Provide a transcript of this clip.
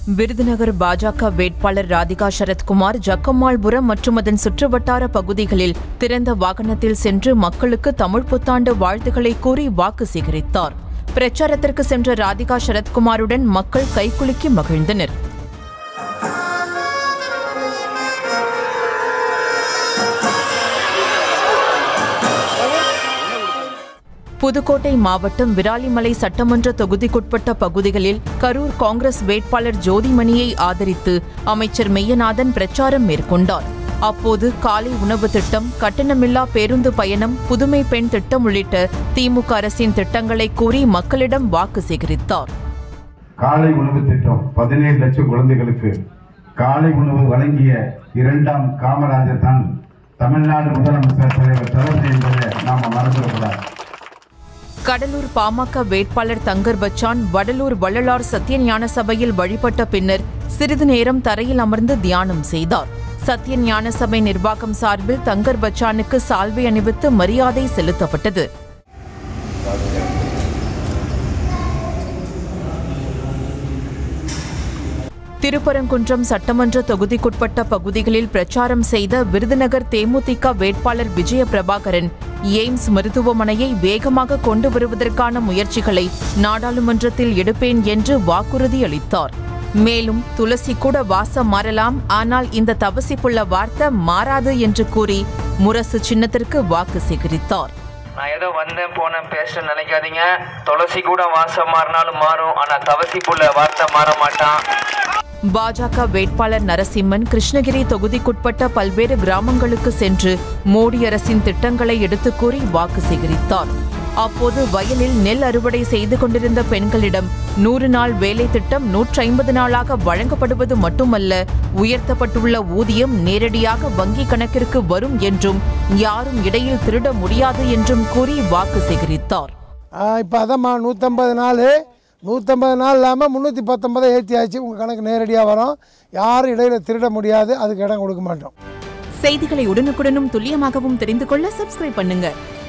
விருதுநகர் பாஜக வேட்பாளர் ராதிகா சரத்குமார் ஜக்கம்மாள்புரம் மற்றும் அதன் சுற்றுவட்டார பகுதிகளில் திறந்த வாகனத்தில் சென்று மக்களுக்கு தமிழ் புத்தாண்டு வாழ்த்துக்களை கூறி வாக்கு சேகரித்தார் பிரச்சாரத்திற்கு சென்ற ராதிகா சரத்குமாருடன் மக்கள் கைகுலுக்கி மகிழ்ந்தனர் புதுக்கோட்டை மாவட்டம் விராலிமலை சட்டமன்ற தொகுதிக்குட்பட்ட பகுதிகளில் கரூர் காங்கிரஸ் வேட்பாளர் ஜோதிமணியை ஆதரித்து அமைச்சர் மெய்யநாதன் பிரச்சாரம் மேற்கொண்டார் அப்போது காலை உணவு திட்டம் கட்டணமில்லா பேருந்து பயணம் புதுமை பெண் திட்டம் உள்ளிட்ட திமுக அரசின் திட்டங்களை கூறி மக்களிடம் வாக்கு சேகரித்தார் காலை உணவு திட்டம் பதினேழு லட்சம் குழந்தைகளுக்கு காலை உணவு வழங்கிய இரண்டாம் காமராஜர் தான் தமிழ்நாடு முதலமைச்சர் தலைவர் தளபதி என்பதை நாம மறந்துடக்கூடாது கடலூர் பாமக வேட்பாளர் தங்கர் பச்சான் வடலூர் வள்ளலார் சத்தியஞான சபையில் வழிபட்ட பின்னர் சிறிது நேரம் தரையில் அமர்ந்து தியானம் செய்தார் சத்தியஞான சபை நிர்வாகம் சார்பில் தங்கர் பச்சானுக்கு சால்வை அணிவித்து மரியாதை செலுத்தப்பட்டது திருப்பரங்குன்றம் சட்டமன்ற தொகுதிக்குட்பட்ட பகுதிகளில் பிரச்சாரம் செய்த விருதுநகர் தேமுதிக வேட்பாளர் விஜய பிரபாகரன் எய்ம்ஸ் மருத்துவமனையை வேகமாக கொண்டு வருவதற்கான முயற்சிகளை நாடாளுமன்றத்தில் எடுப்பேன் என்று வாக்குறுதி அளித்தார் மேலும் துளசி கூட வாசம் மாறலாம் ஆனால் இந்த தவசிப்புள்ள வார்த்தை மாறாது என்று கூறி முரசு சின்னத்திற்கு வாக்கு சேகரித்தார் நான் ஏதோ வந்தேன் போனேன் பேசுறேன்னு நினைக்காதீங்க துளசி கூட வாசம் மாறினாலும் மாறும் ஆனா தவசி புள்ள வார்த்தை மாற மாட்டான் பாஜக வேட்பாளர் நரசிம்மன் கிருஷ்ணகிரி தொகுதிக்குட்பட்ட பல்வேறு கிராமங்களுக்கு சென்று மோடி அரசின் திட்டங்களை எடுத்துக் கூறி வாக்கு சேகரித்தார் அப்போது வயலில் நெல் அறுவடை செய்து கொண்டிருந்த பெண்களிடம் நூறு நாள் வேலை திட்டம் நூற்றி ஐம்பது நாளாக வழங்கப்படுவது மட்டுமல்ல உயர்த்தப்பட்டுள்ள ஊதியம் நேரடியாக வங்கி கணக்கிற்கு வரும் என்றும் யாரும் இடையில் திருட முடியாது என்றும் கூறி வாக்கு சேகரித்தார் இப்போ அதாம்மா நூற்றம்பது நாள் நூற்றம்பது நாள் இல்லாமல் முந்நூற்றி பத்தொன்பதை ஏற்றி ஆச்சு உங்கள் கணக்கு நேரடியாக வரும் யாரும் இடையில திருட முடியாது அதுக்கு இடம் கொடுக்க மாட்டோம் செய்திகளை உடனுக்குடனும் துல்லியமாகவும் தெரிந்து கொள்ள சப்ஸ்கிரைப் பண்ணுங்க